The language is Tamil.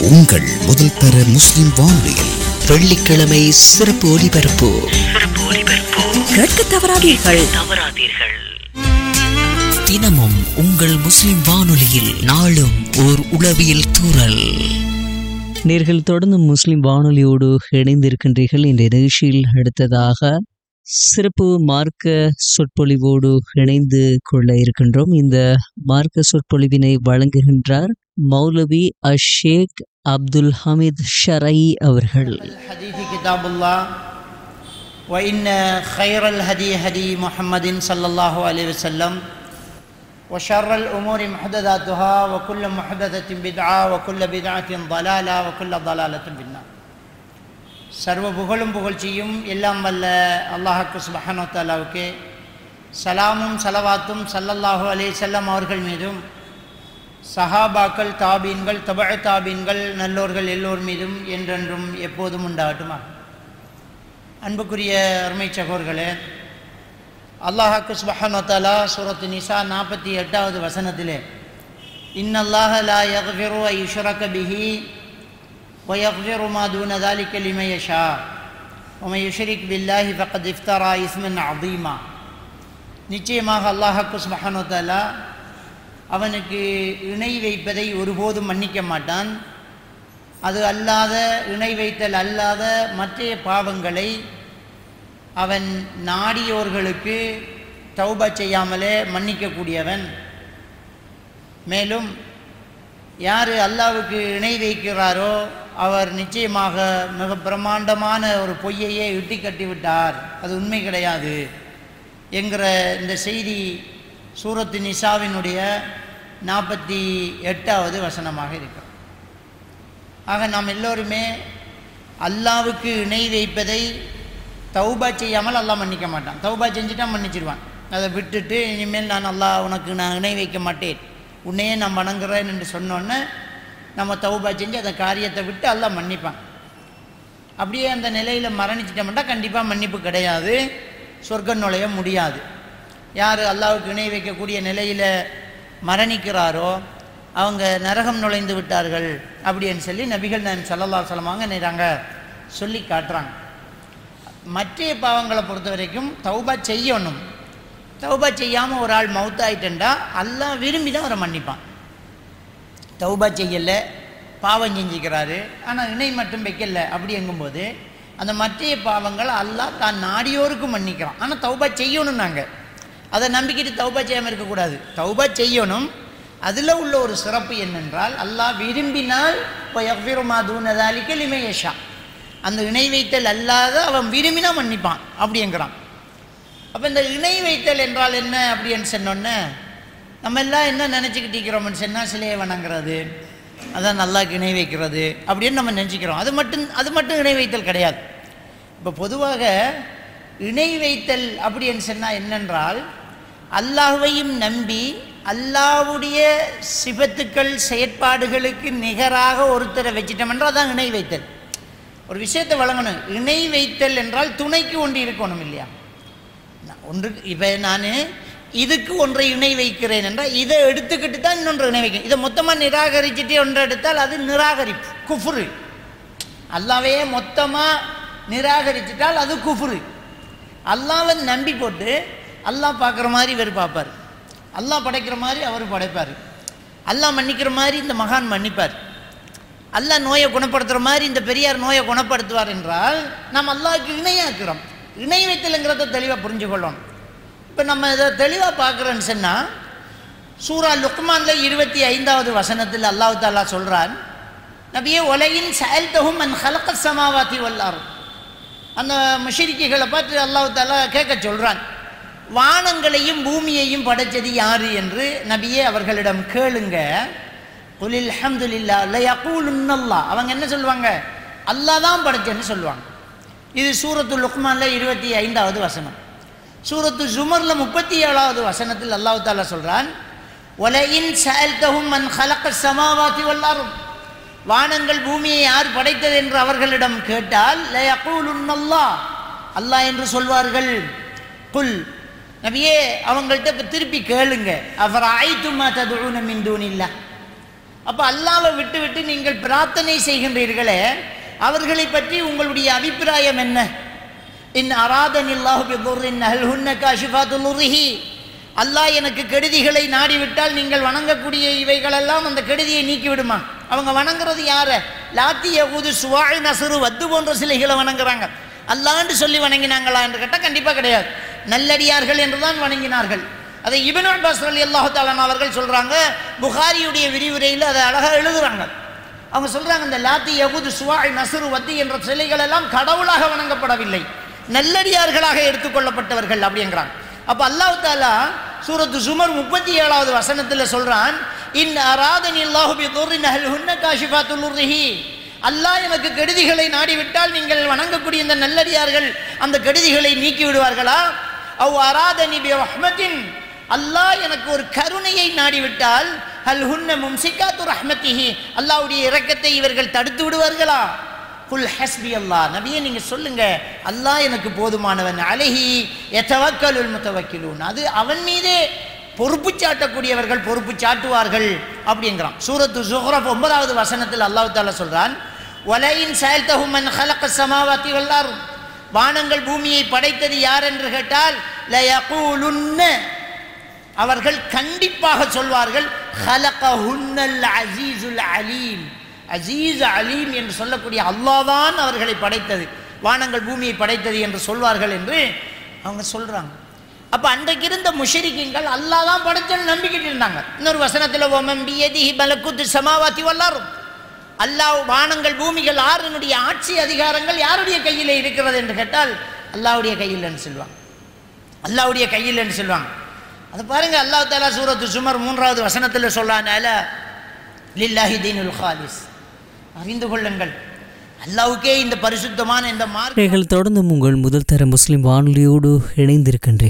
உங்கள் முதல் தர முஸ்லிம் வானொலியில் வெள்ளிக்கிழமை சிறப்பு ஒலிபரப்பு கேட்க தவறாதீர்கள் தினமும் உங்கள் முஸ்லிம் வானொலியில் நாளும் ஓர் உளவியல் தூறல் நேர்கள் தொடர்ந்து முஸ்லிம் வானொலியோடு இணைந்திருக்கின்றீர்கள் இந்த நிகழ்ச்சியில் அடுத்ததாக சிறப்பு மார்க்க சொற்பொழிவோடு இணைந்து கொள்ள இருக்கின்றோம் இந்த மார்க்க சொற்பொழிவினை வழங்குகின்றார் மௌலவி அஷேக் அப்துல் ஹமீத் ஷரை அவர்கள் الحديث كتاب الله وإن خير الهدي هدي محمد صلى الله عليه وسلم وشر الأمور محدثاتها وكل محدثة بدعة وكل بدعة ضلالة وكل ضلالة في النار சர்வ புகழும் புகழ்ச்சியும் எல்லாம் வல்ல அல்லாஹாக்கு சுபஹானு தாலாவுக்கு சலாமும் சலவாத்தும் சல்லல்லாஹு அலைஹி செல்லம் அவர்கள் மீதும் சஹாபாக்கள் தாபீன்கள் தபழ தாபீன்கள் நல்லோர்கள் எல்லோர் மீதும் என்றென்றும் எப்போதும் உண்டாகட்டுமா அன்புக்குரிய அருமை சகோர்களே அல்லாஹாக்கு சுபஹானத்தாலா சூரத்து நிசா நாற்பத்தி எட்டாவது வசனத்திலே இன்னல்லாஹ லா யக்ஃபிரு ஐ யுஷ்ரக பிஹி ويغفر ما دون ذلك لمن يشاء ومن يشرك بالله فقد افترى اثما عظيما நிச்சயமாக அல்லாஹாக்கு சுபஹானு தஆலா அவனுக்கு இணை வைப்பதை ஒருபோதும் மன்னிக்க மாட்டான் அது அல்லாத இணை வைத்தல் அல்லாத மற்ற பாவங்களை அவன் நாடியோர்களுக்கு தௌபா செய்யாமலே மன்னிக்கக்கூடியவன் மேலும் யார் அல்லாவுக்கு இணை வைக்கிறாரோ அவர் நிச்சயமாக மிக பிரம்மாண்டமான ஒரு பொய்யையே இட்டி கட்டி விட்டார் அது உண்மை கிடையாது என்கிற இந்த செய்தி சூரத்து நிசாவினுடைய நாற்பத்தி எட்டாவது வசனமாக இருக்கிறது ஆக நாம் எல்லோருமே அல்லாவுக்கு இணை வைப்பதை தௌபா செய்யாமல் அல்லாஹ் மன்னிக்க மாட்டான் தௌபா செஞ்சுட்டா மன்னிச்சிடுவான் அதை விட்டுட்டு இனிமேல் நான் அல்லாஹ் உனக்கு நான் இணை வைக்க மாட்டேன் உன்னையே நான் வணங்குறேன் என்று சொன்னோன்னே நம்ம தௌபா செஞ்சு அந்த காரியத்தை விட்டு அல்லாஹ் மன்னிப்பான் அப்படியே அந்த நிலையில் மரணிச்சிட்டோம்னா கண்டிப்பாக மன்னிப்பு கிடையாது சொர்க்கம் நுழைய முடியாது யார் அல்லாவுக்கு இணை வைக்கக்கூடிய நிலையில் மரணிக்கிறாரோ அவங்க நரகம் நுழைந்து விட்டார்கள் அப்படின்னு சொல்லி நபிகள் நான் சல்லல்லா சொல்லமாங்க நேராங்க சொல்லி காட்டுறாங்க மற்ற பாவங்களை பொறுத்த வரைக்கும் தௌபா செய்யணும் தௌபா செய்யாமல் ஒரு ஆள் மவுத்தாயிட்டா அல்லாஹ் விரும்பி தான் அவரை மன்னிப்பான் தௌபா செய்யலை பாவம் செஞ்சுக்கிறாரு ஆனால் இணை மட்டும் வைக்கல அப்படி எங்கும்போது அந்த மற்ற பாவங்களை அல்லாஹ் தான் நாடியோருக்கு மன்னிக்கிறான் ஆனால் தௌபா செய்யணும் நாங்கள் அதை நம்பிக்கிட்டு தௌபா செய்யாமல் இருக்கக்கூடாது தௌபா செய்யணும் அதில் உள்ள ஒரு சிறப்பு என்னென்றால் அல்லாஹ் விரும்பினால் இப்போ எவ்விரமா தூனதாலிக்க லிமேஷா அந்த இணை வைத்தல் அல்லாத அவன் விரும்பினா மன்னிப்பான் அப்படிங்கிறான் அப்போ இந்த இணை வைத்தல் என்றால் என்ன அப்படின்னு சொன்னோன்னே நம்ம எல்லாம் என்ன நினச்சிக்கிட்டு இருக்கிறோம்னு சொன்னால் சிலையை வணங்குறது அதான் நல்லா இணை வைக்கிறது அப்படின்னு நம்ம நினச்சிக்கிறோம் அது மட்டும் அது மட்டும் இணை வைத்தல் கிடையாது இப்போ பொதுவாக இணை வைத்தல் அப்படின்னு சொன்னால் என்னென்றால் அல்லாஹ்வையும் நம்பி அல்லாஹ்வுடைய சிபத்துக்கள் செயற்பாடுகளுக்கு நிகராக ஒருத்தரை வச்சிட்டோம்ன்றால் அதான் இணை வைத்தல் ஒரு விஷயத்தை வழங்கணும் இணை வைத்தல் என்றால் துணைக்கு ஒன்று இருக்கணும் இல்லையா நான் ஒன்று இப்போ நான் இதுக்கு ஒன்றை இணை வைக்கிறேன் என்றால் இதை எடுத்துக்கிட்டு தான் இன்னொன்று இணை வைக்கிறேன் இதை மொத்தமாக நிராகரிச்சுட்டு ஒன்றை எடுத்தால் அது நிராகரிப்பு குஃபுரு அல்லாவே மொத்தமாக நிராகரிச்சிட்டால் அது குஃபுரு அல்லாவை நம்பி போட்டு அல்லாஹ் பார்க்குற மாதிரி இவர் பார்ப்பார் அல்லாஹ் படைக்கிற மாதிரி அவர் படைப்பார் அல்லாஹ் மன்னிக்கிற மாதிரி இந்த மகான் மன்னிப்பார் அல்லாஹ் நோயை குணப்படுத்துகிற மாதிரி இந்த பெரியார் நோயை குணப்படுத்துவார் என்றால் நாம் அல்லாஹ்க்கு இணையாக்குறோம் இணை வைத்தலுங்கிறத தெளிவாக புரிஞ்சு கொள்ளணும் இப்போ நம்ம இதை தெளிவாக பார்க்குறோன்னு சொன்னால் சூரா லுக்மானில் இருபத்தி ஐந்தாவது வசனத்தில் அல்லாஹ் தாலா சொல்கிறான் நபியே உலகின் செயல்தகும் அன் ஹலக்க சமாவாத்தி வல்லார் அந்த முஷிரிக்கைகளை பார்த்து அல்லாஹ் தாலா கேட்க சொல்கிறான் வானங்களையும் பூமியையும் படைச்சது யாரு என்று நபியே அவர்களிடம் கேளுங்க குலில் அஹமதுல்லா லயகூலுன்னல்லா அவங்க என்ன சொல்லுவாங்க அல்லாஹ் தான் படைச்சேன்னு சொல்லுவாங்க இது சூரத்து லுக்மானில் இருபத்தி ஐந்தாவது வசனம் சூரத்து ஜுமரில் முப்பத்தி ஏழாவது வசனத்தில் அல்லாஹ் தாலா சொல்கிறான் ஒலையின் செயல்தகும் மன் ஹலக்க சமாவாத்தி வல்லாரும் வானங்கள் பூமியை யார் படைத்தது என்று அவர்களிடம் கேட்டால் லயகூலுன்னல்லா அல்லாஹ் என்று சொல்வார்கள் குல் நபியே அவங்கள்ட்ட இப்போ திருப்பி கேளுங்க அவர் ஆய்த்துமா ததுன மின் தூனில்லா அப்போ அல்லாவை விட்டு விட்டு நீங்கள் பிரார்த்தனை செய்கின்றீர்களே அவர்களை பற்றி உங்களுடைய அபிப்பிராயம் என்ன இன் அராதன் இல்லாஹு பிதுர்ரின் அல் ஹுன்ன காஷிஃபாத்துல்லுரிஹி அல்லாஹ் எனக்கு கெடுதிகளை நாடிவிட்டால் நீங்கள் வணங்கக்கூடிய இவைகளெல்லாம் அந்த கெடுதியை நீக்கி விடுமா அவங்க வணங்குறது யார லாத்தி யகுது சுவாய் நசுரு வத்து போன்ற சிலைகளை வணங்குறாங்க அல்லாண்டு சொல்லி வணங்கினாங்களா என்று கேட்டால் கண்டிப்பாக கிடையாது நல்லடியார்கள் என்று தான் வணங்கினார்கள் அதை இபின் அப்பாஸ் அலி அல்லாஹு தாலான் அவர்கள் சொல்கிறாங்க புகாரியுடைய விரிவுரையில் அதை அழகாக எழுதுறாங்க அவங்க சொல்கிறாங்க இந்த லாத்தி யகுது சுவாய் நசுரு வத்தி என்ற சிலைகள் எல்லாம் கடவுளாக வணங்கப்படவில்லை நல்லடியார்களாக எடுத்துக்கொள்ளப்பட்டவர்கள் அப்படிங்கிறாங்க அப்போ அல்லாஹ் தாலா சூரத்து சுமர் முப்பத்தி ஏழாவது வசனத்தில் சொல்கிறான் இன் அராதனி அல்லாஹு பி துர்ரின் அஹல் ஹுன்ன காஷிஃபாத்துல்லுர்ரிஹி அல்லாஹ் எனக்கு கெடுதிகளை நாடிவிட்டால் நீங்கள் வணங்கக்கூடிய இந்த நல்லடியார்கள் அந்த கெடுதிகளை நீக்கி விடுவார்களா அவ் அராதனி பி ரஹ்மத்தின் அல்லாஹ் எனக்கு ஒரு கருணையை நாடிவிட்டால் அல் ஹுன்ன மும்சிகாத்து ரஹ்மத்திஹி அல்லாஹ்வுடைய இரக்கத்தை இவர்கள் தடுத்து விடுவார்களா குல் ஹஸ்பி அல்லாஹ் நபியே நீங்கள் சொல்லுங்க அல்லாஹ் எனக்கு போதுமானவன் அலஹி எத்தவக்கலுல் முத்தவக்கிலூன் அது அவன் மீதே பொறுப்பு சாட்டக்கூடியவர்கள் பொறுப்பு சாட்டுவார்கள் அப்படிங்கிறான் சூரத்து சுஹ்ரப் ஒன்பதாவது வசனத்தில் அல்லாஹ் தாலா சொல்றான் வலையின் செயல்தகும் மன் ஹலக்க சமாவாத்தி வல்லாரும் வானங்கள் பூமியை படைத்தது யார் என்று கேட்டால் லயகூலுன்ன அவர்கள் கண்டிப்பாக சொல்வார்கள் ஹலகஹுன்னல் அசீசுல் அலீம் அசீஸ் அலீம் என்று சொல்லக்கூடிய அல்லாதான் அவர்களை படைத்தது வானங்கள் பூமியை படைத்தது என்று சொல்வார்கள் என்று அவங்க சொல்றாங்க அப்ப அன்றைக்கு இருந்த முஷரிக்கிங்கள் அல்லாஹ் தான் படைச்சல் நம்பிக்கிட்டு இருந்தாங்க இன்னொரு வசனத்தில் ஓமம் பியதிஹி மலக்குத்து சமாவாத்தி வல்லாரும் அல்லாஹ் வானங்கள் பூமிகள் ஆறுனுடைய ஆட்சி அதிகாரங்கள் யாருடைய கையில் இருக்கிறது என்று கேட்டால் அல்லாஹ்வுடைய கையில் என்று சொல்லுவாங்க அல்லாஹ்வுடைய கையில் என்று சொல்லுவாங்க அது பாருங்க அல்லாஹ் தாலா சூரத்து சுமர் மூன்றாவது வசனத்தில் சொல்றானால லில்லாஹி தீனுல் ஹாலிஸ் அறிந்து கொள்ளுங்கள் அல்லாஹ்வுக்கே இந்த பரிசுத்தமான இந்த மார்க் நீங்கள் தொடர்ந்து உங்கள் முதல் தர முஸ்லிம் வானொலியோடு இணைந்திருக்கின்றீர்கள்